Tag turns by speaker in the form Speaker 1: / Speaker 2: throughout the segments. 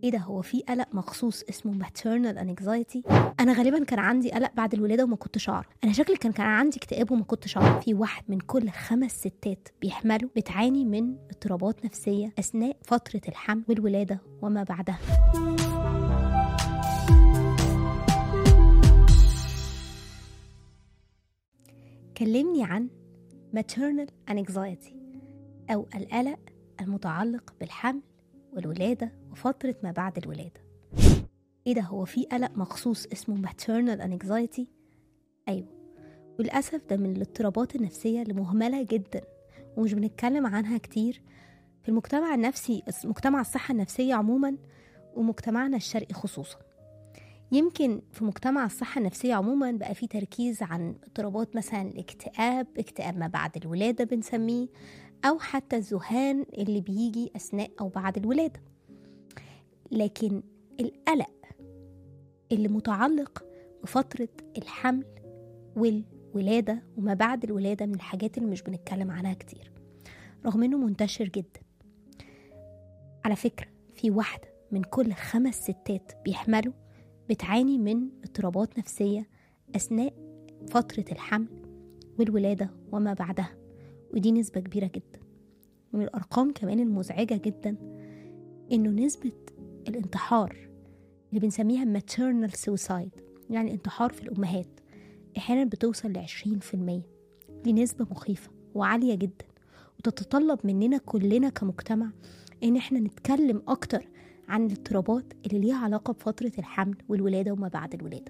Speaker 1: ايه ده هو في قلق مخصوص اسمه maternal anxiety انا غالبا كان عندي قلق بعد الولاده وما كنتش اعرف انا شكلي كان كان عندي اكتئاب وما كنتش اعرف في واحد من كل خمس ستات بيحملوا بتعاني من اضطرابات نفسيه اثناء فتره الحمل والولاده وما بعدها كلمني عن maternal anxiety أو القلق المتعلق بالحمل والولادة وفترة ما بعد الولادة إيه ده هو في قلق مخصوص اسمه maternal anxiety؟ أيوة وللأسف ده من الاضطرابات النفسية اللي مهملة جدا ومش بنتكلم عنها كتير في المجتمع النفسي مجتمع الصحة النفسية عموما ومجتمعنا الشرقي خصوصا يمكن في مجتمع الصحة النفسية عموما بقى في تركيز عن اضطرابات مثلا الاكتئاب اكتئاب ما بعد الولادة بنسميه أو حتى الذهان اللي بيجي أثناء أو بعد الولادة لكن القلق اللي متعلق بفترة الحمل والولادة وما بعد الولادة من الحاجات اللي مش بنتكلم عنها كتير رغم انه منتشر جدا على فكرة في واحدة من كل خمس ستات بيحملوا بتعاني من اضطرابات نفسية أثناء فترة الحمل والولادة وما بعدها ودي نسبة كبيرة جدا ومن الأرقام كمان المزعجة جدا إنه نسبة الانتحار اللي بنسميها maternal suicide يعني انتحار في الأمهات أحيانا بتوصل لعشرين في المية دي نسبة مخيفة وعالية جدا وتتطلب مننا كلنا كمجتمع إن احنا نتكلم أكتر عن الاضطرابات اللي ليها علاقة بفترة الحمل والولادة وما بعد الولادة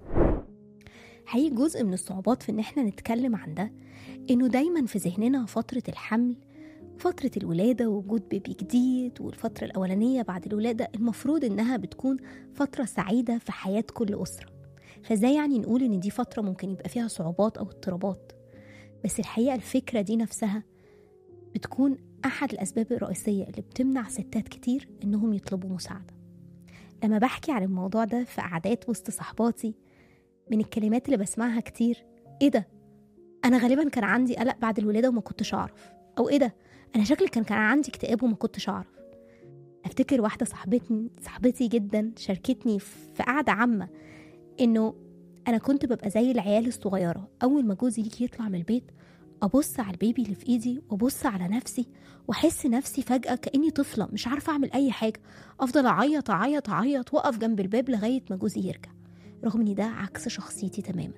Speaker 1: حقيقي جزء من الصعوبات في إن احنا نتكلم عن ده إنه دايما في ذهننا فترة الحمل فترة الولادة ووجود بيبي جديد والفترة الأولانية بعد الولادة المفروض إنها بتكون فترة سعيدة في حياة كل أسرة فازاي يعني نقول إن دي فترة ممكن يبقى فيها صعوبات أو اضطرابات بس الحقيقة الفكرة دي نفسها بتكون أحد الأسباب الرئيسية اللي بتمنع ستات كتير إنهم يطلبوا مساعدة لما بحكي عن الموضوع ده في قعدات وسط صحباتي من الكلمات اللي بسمعها كتير إيه ده أنا غالبا كان عندي قلق بعد الولادة وما كنتش أعرف أو إيه ده أنا شكلي كان كان عندي اكتئاب وما كنتش أعرف أفتكر واحدة صاحبتي صاحبتي جدا شاركتني في قعدة عامة إنه أنا كنت ببقى زي العيال الصغيرة أول ما جوزي يجي يطلع من البيت أبص على البيبي اللي في إيدي وأبص على نفسي وأحس نفسي فجأة كأني طفلة مش عارفة أعمل أي حاجة أفضل أعيط أعيط أعيط وأقف جنب الباب لغاية ما جوزي يرجع رغم إن ده عكس شخصيتي تماما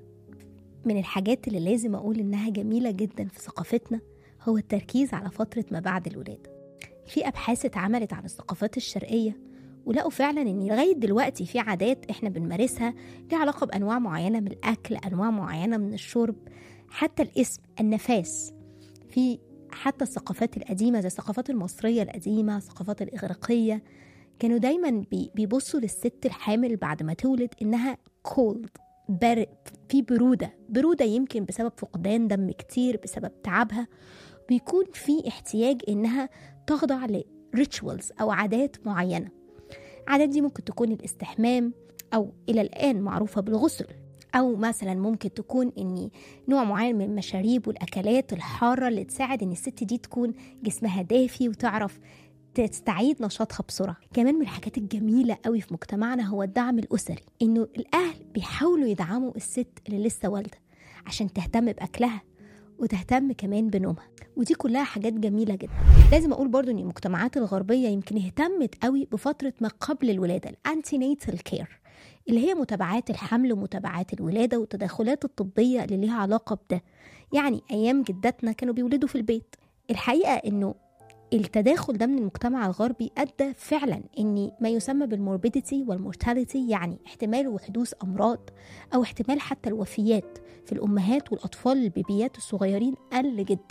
Speaker 1: من الحاجات اللي لازم أقول إنها جميلة جدا في ثقافتنا هو التركيز على فترة ما بعد الولادة في أبحاث اتعملت عن الثقافات الشرقية ولقوا فعلا ان لغايه دلوقتي في عادات احنا بنمارسها ليها علاقه بانواع معينه من الاكل انواع معينه من الشرب حتى الاسم النفاس في حتى الثقافات القديمه زي الثقافات المصريه القديمه الثقافات الاغريقيه كانوا دايما بيبصوا للست الحامل بعد ما تولد انها كولد بارد في برودة برودة يمكن بسبب فقدان دم كتير بسبب تعبها بيكون في احتياج انها تخضع لريتشوالز او عادات معينه العادات دي ممكن تكون الاستحمام او الى الان معروفه بالغسل او مثلا ممكن تكون اني نوع معين من المشاريب والاكلات الحاره اللي تساعد ان الست دي تكون جسمها دافي وتعرف تستعيد نشاطها بسرعه كمان من الحاجات الجميله قوي في مجتمعنا هو الدعم الاسري انه الاهل بيحاولوا يدعموا الست اللي لسه والده عشان تهتم باكلها وتهتم كمان بنومها ودي كلها حاجات جميله جدا لازم اقول برضو ان المجتمعات الغربيه يمكن اهتمت قوي بفتره ما قبل الولاده الانتينيتال كير اللي هي متابعات الحمل ومتابعات الولاده والتدخلات الطبيه اللي ليها علاقه بده يعني ايام جداتنا كانوا بيولدوا في البيت الحقيقه انه التداخل ده من المجتمع الغربي ادى فعلا ان ما يسمى بالموربيديتي والمورتاليتي يعني احتمال وحدوث امراض او احتمال حتى الوفيات في الامهات والاطفال البيبيات الصغيرين قل جدا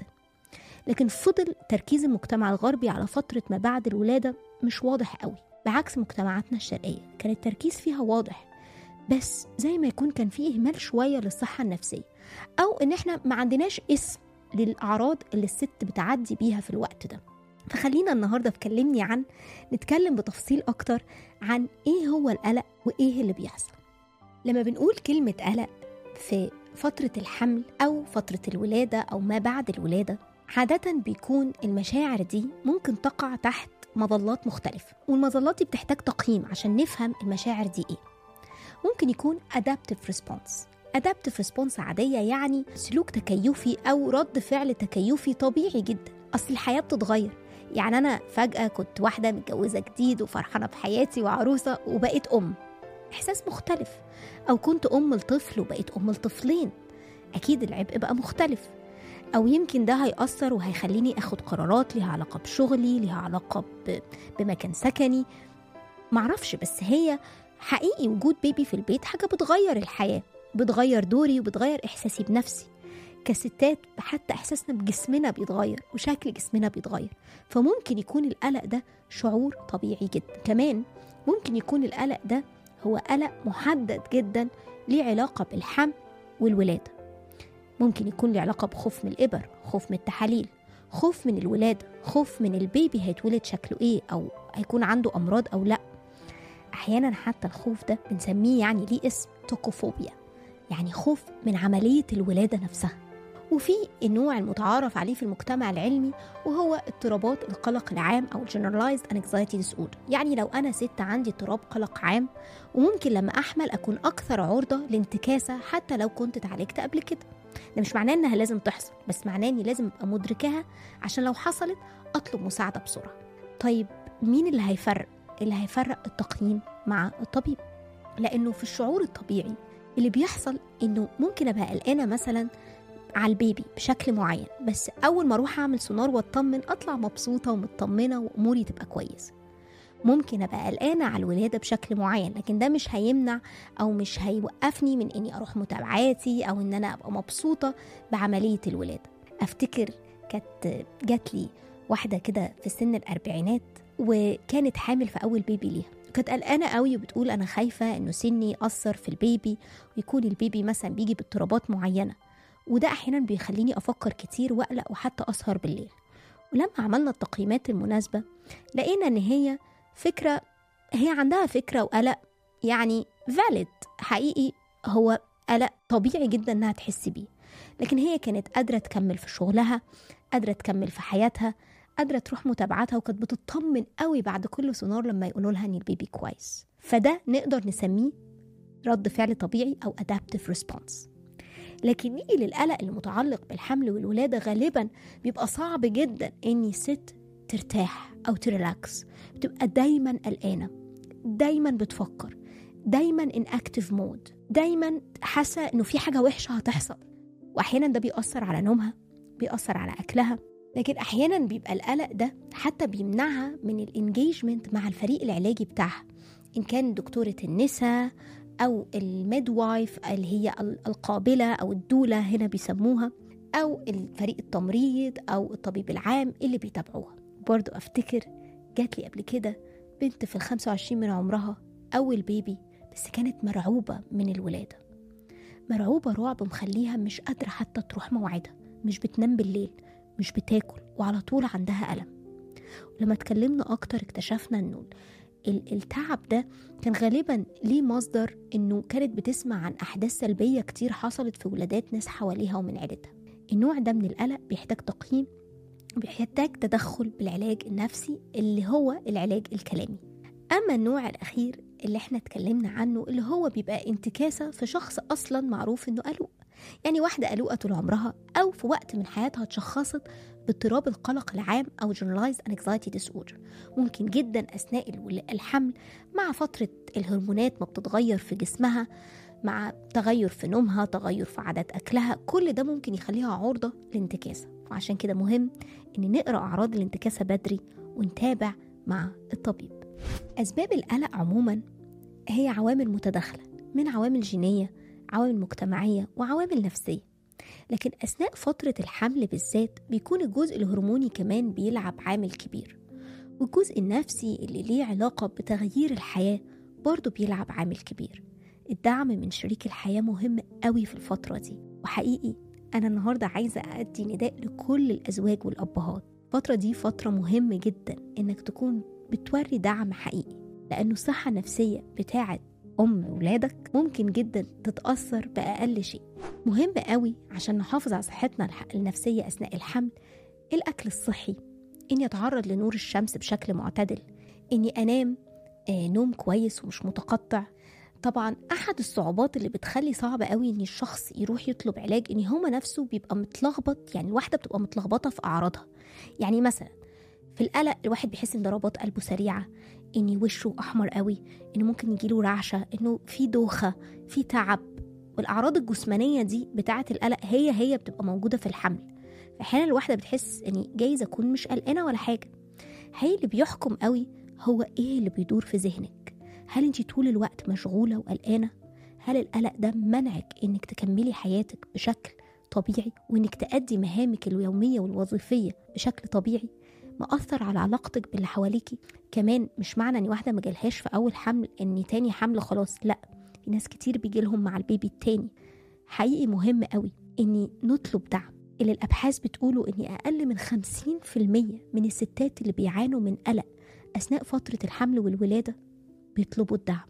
Speaker 1: لكن فضل تركيز المجتمع الغربي على فتره ما بعد الولاده مش واضح قوي بعكس مجتمعاتنا الشرقيه كان التركيز فيها واضح بس زي ما يكون كان فيه اهمال شويه للصحه النفسيه او ان احنا ما عندناش اسم للاعراض اللي الست بتعدي بيها في الوقت ده فخلينا النهارده تكلمني عن نتكلم بتفصيل اكتر عن ايه هو القلق وايه اللي بيحصل لما بنقول كلمه قلق في فتره الحمل او فتره الولاده او ما بعد الولاده عادة بيكون المشاعر دي ممكن تقع تحت مظلات مختلفة والمظلات دي بتحتاج تقييم عشان نفهم المشاعر دي ايه ممكن يكون adaptive response adaptive response عادية يعني سلوك تكيفي أو رد فعل تكيفي طبيعي جدا أصل الحياة بتتغير يعني أنا فجأة كنت واحدة متجوزة جديد وفرحانة بحياتي وعروسة وبقيت أم إحساس مختلف أو كنت أم لطفل وبقيت أم لطفلين أكيد العبء بقى مختلف أو يمكن ده هيأثر وهيخليني أخد قرارات ليها علاقة بشغلي ليها علاقة ب... بمكان سكني معرفش بس هي حقيقي وجود بيبي في البيت حاجة بتغير الحياة بتغير دوري وبتغير إحساسي بنفسي كستات حتى إحساسنا بجسمنا بيتغير وشكل جسمنا بيتغير فممكن يكون القلق ده شعور طبيعي جدا كمان ممكن يكون القلق ده هو قلق محدد جدا ليه علاقة بالحمل والولادة ممكن يكون له علاقة بخوف من الإبر خوف من التحاليل خوف من الولادة خوف من البيبي هيتولد شكله إيه أو هيكون عنده أمراض أو لأ أحيانا حتى الخوف ده بنسميه يعني ليه اسم توكوفوبيا يعني خوف من عملية الولادة نفسها وفي النوع المتعارف عليه في المجتمع العلمي وهو اضطرابات القلق العام او generalized anxiety disorder يعني لو انا ست عندي اضطراب قلق عام وممكن لما احمل اكون اكثر عرضه لانتكاسه حتى لو كنت اتعالجت قبل كده ده مش معناه انها لازم تحصل بس معناه اني لازم ابقى مدركاها عشان لو حصلت اطلب مساعده بسرعه طيب مين اللي هيفرق اللي هيفرق التقييم مع الطبيب لانه في الشعور الطبيعي اللي بيحصل انه ممكن ابقى قلقانه مثلا على البيبي بشكل معين بس اول ما اروح اعمل سونار واطمن اطلع مبسوطه ومطمنه واموري تبقى كويسه ممكن ابقى قلقانه على الولاده بشكل معين لكن ده مش هيمنع او مش هيوقفني من اني اروح متابعاتي او ان انا ابقى مبسوطه بعمليه الولاده افتكر كانت جات لي واحده كده في سن الاربعينات وكانت حامل في اول بيبي ليها كانت قلقانه قوي وبتقول انا خايفه انه سني ياثر في البيبي ويكون البيبي مثلا بيجي باضطرابات معينه وده احيانا بيخليني افكر كتير واقلق وحتى اسهر بالليل ولما عملنا التقييمات المناسبه لقينا ان هي فكره هي عندها فكره وقلق يعني فاليد حقيقي هو قلق طبيعي جدا انها تحس بيه لكن هي كانت قادره تكمل في شغلها قادره تكمل في حياتها قادره تروح متابعتها وكانت بتطمن قوي بعد كل سونار لما يقولوا لها ان البيبي كويس فده نقدر نسميه رد فعل طبيعي او adaptive response لكن نيجي للقلق المتعلق بالحمل والولادة غالبا بيبقى صعب جدا إني ست ترتاح أو تريلاكس بتبقى دايما قلقانة دايما بتفكر دايما ان اكتف مود دايما حاسة إنه في حاجة وحشة هتحصل وأحيانا ده بيأثر على نومها بيأثر على أكلها لكن أحيانا بيبقى القلق ده حتى بيمنعها من الانجيجمنت مع الفريق العلاجي بتاعها إن كان دكتورة النساء أو الميدوايف اللي هي القابلة أو الدولة هنا بيسموها أو الفريق التمريض أو الطبيب العام اللي بيتابعوها برضو أفتكر جات لي قبل كده بنت في الخمسة وعشرين من عمرها أول بيبي بس كانت مرعوبة من الولادة مرعوبة رعب مخليها مش قادرة حتى تروح موعدها مش بتنام بالليل مش بتاكل وعلى طول عندها ألم ولما اتكلمنا أكتر اكتشفنا إنه التعب ده كان غالبا ليه مصدر انه كانت بتسمع عن احداث سلبيه كتير حصلت في ولادات ناس حواليها ومن عيلتها النوع ده من القلق بيحتاج تقييم بيحتاج تدخل بالعلاج النفسي اللي هو العلاج الكلامي اما النوع الاخير اللي احنا اتكلمنا عنه اللي هو بيبقى انتكاسه في شخص اصلا معروف انه قلق يعني واحدة قلقة طول عمرها أو في وقت من حياتها اتشخصت باضطراب القلق العام أو generalized anxiety disorder ممكن جدا أثناء الحمل مع فترة الهرمونات ما بتتغير في جسمها مع تغير في نومها تغير في عادات أكلها كل ده ممكن يخليها عرضة لانتكاسة وعشان كده مهم إن نقرأ أعراض الانتكاسة بدري ونتابع مع الطبيب أسباب القلق عموما هي عوامل متداخلة من عوامل جينية عوامل مجتمعية وعوامل نفسية لكن أثناء فترة الحمل بالذات بيكون الجزء الهرموني كمان بيلعب عامل كبير والجزء النفسي اللي ليه علاقة بتغيير الحياة برضه بيلعب عامل كبير الدعم من شريك الحياة مهم قوي في الفترة دي وحقيقي أنا النهاردة عايزة أدي نداء لكل الأزواج والأبهات الفترة دي فترة مهمة جدا إنك تكون بتوري دعم حقيقي لأنه الصحة النفسية بتاعت أم ولادك ممكن جدا تتأثر بأقل شيء مهم قوي عشان نحافظ على صحتنا النفسية أثناء الحمل الأكل الصحي إني أتعرض لنور الشمس بشكل معتدل إني أنام آه، نوم كويس ومش متقطع طبعا أحد الصعوبات اللي بتخلي صعب قوي إن الشخص يروح يطلب علاج إن هو نفسه بيبقى متلخبط يعني الواحدة بتبقى متلخبطة في أعراضها يعني مثلا في القلق الواحد بيحس إن ضربات قلبه سريعة إن وشه أحمر قوي إن ممكن يجيله رعشة إنه في دوخة في تعب والأعراض الجسمانية دي بتاعة القلق هي هي بتبقى موجودة في الحمل أحيانا الواحدة بتحس إني جايز أكون مش قلقانة ولا حاجة هي اللي بيحكم قوي هو إيه اللي بيدور في ذهنك هل انت طول الوقت مشغولة وقلقانة هل القلق ده منعك إنك تكملي حياتك بشكل طبيعي وإنك تأدي مهامك اليومية والوظيفية بشكل طبيعي مأثر على علاقتك باللي حواليكي كمان مش معنى ان واحده ما جالهاش في اول حمل ان تاني حمل خلاص لا في ناس كتير بيجيلهم مع البيبي التاني حقيقي مهم قوي اني نطلب دعم اللي الابحاث بتقولوا ان اقل من 50% من الستات اللي بيعانوا من قلق اثناء فتره الحمل والولاده بيطلبوا الدعم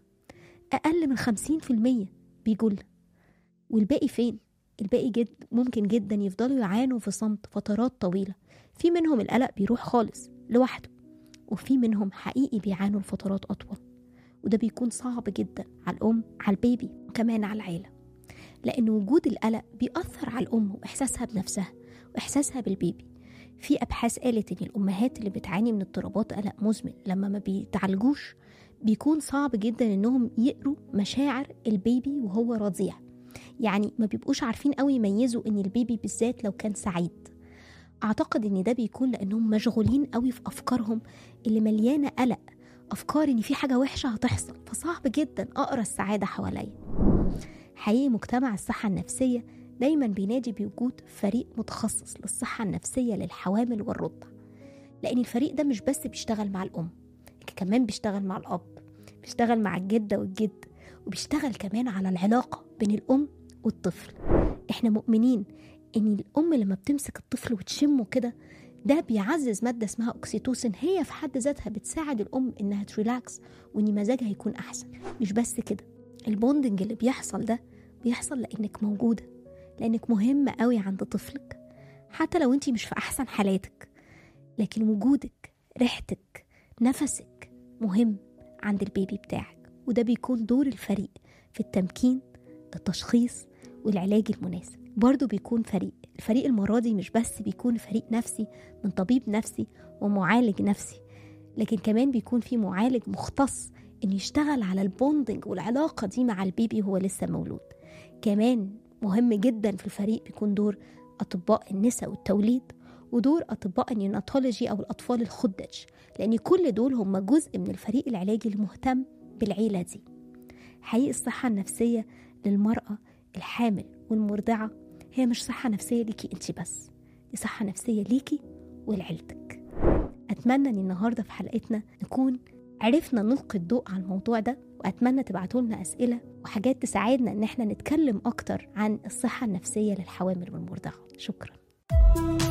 Speaker 1: اقل من 50% بيجولنا والباقي فين الباقي جد ممكن جدا يفضلوا يعانوا في صمت فترات طويله في منهم القلق بيروح خالص لوحده وفي منهم حقيقي بيعانوا لفترات أطول وده بيكون صعب جدا على الأم على البيبي وكمان على العيلة لأن وجود القلق بيأثر على الأم وإحساسها بنفسها وإحساسها بالبيبي في أبحاث قالت إن الأمهات اللي بتعاني من اضطرابات قلق مزمن لما ما بيتعالجوش بيكون صعب جدا إنهم يقروا مشاعر البيبي وهو رضيع يعني ما بيبقوش عارفين قوي يميزوا إن البيبي بالذات لو كان سعيد اعتقد ان ده بيكون لانهم مشغولين قوي في افكارهم اللي مليانه قلق افكار ان في حاجه وحشه هتحصل فصعب جدا اقرا السعاده حواليا حقيقي مجتمع الصحه النفسيه دايما بينادي بوجود فريق متخصص للصحه النفسيه للحوامل والرضع لان الفريق ده مش بس بيشتغل مع الام كمان بيشتغل مع الاب بيشتغل مع الجده والجد وبيشتغل كمان على العلاقه بين الام والطفل احنا مؤمنين ان الام لما بتمسك الطفل وتشمه كده ده بيعزز مادة اسمها أكسيتوسين هي في حد ذاتها بتساعد الأم إنها تريلاكس وإن مزاجها يكون أحسن مش بس كده البوندنج اللي بيحصل ده بيحصل لأنك موجودة لأنك مهمة قوي عند طفلك حتى لو أنت مش في أحسن حالاتك لكن وجودك ريحتك نفسك مهم عند البيبي بتاعك وده بيكون دور الفريق في التمكين التشخيص والعلاج المناسب برضه بيكون فريق الفريق المرة دي مش بس بيكون فريق نفسي من طبيب نفسي ومعالج نفسي لكن كمان بيكون في معالج مختص انه يشتغل على البوندنج والعلاقة دي مع البيبي وهو لسه مولود كمان مهم جدا في الفريق بيكون دور أطباء النساء والتوليد ودور أطباء النيوناتولوجي أو الأطفال الخدج لأن كل دول هم جزء من الفريق العلاجي المهتم بالعيلة دي حقيقي الصحة النفسية للمرأة الحامل والمرضعة هي مش صحة نفسية ليكي انت بس دي صحة نفسية ليكي ولعيلتك أتمنى أن النهاردة في حلقتنا نكون عرفنا نلقي الضوء على الموضوع ده وأتمنى تبعتوا لنا أسئلة وحاجات تساعدنا إن احنا نتكلم أكتر عن الصحة النفسية للحوامل والمرضعة شكراً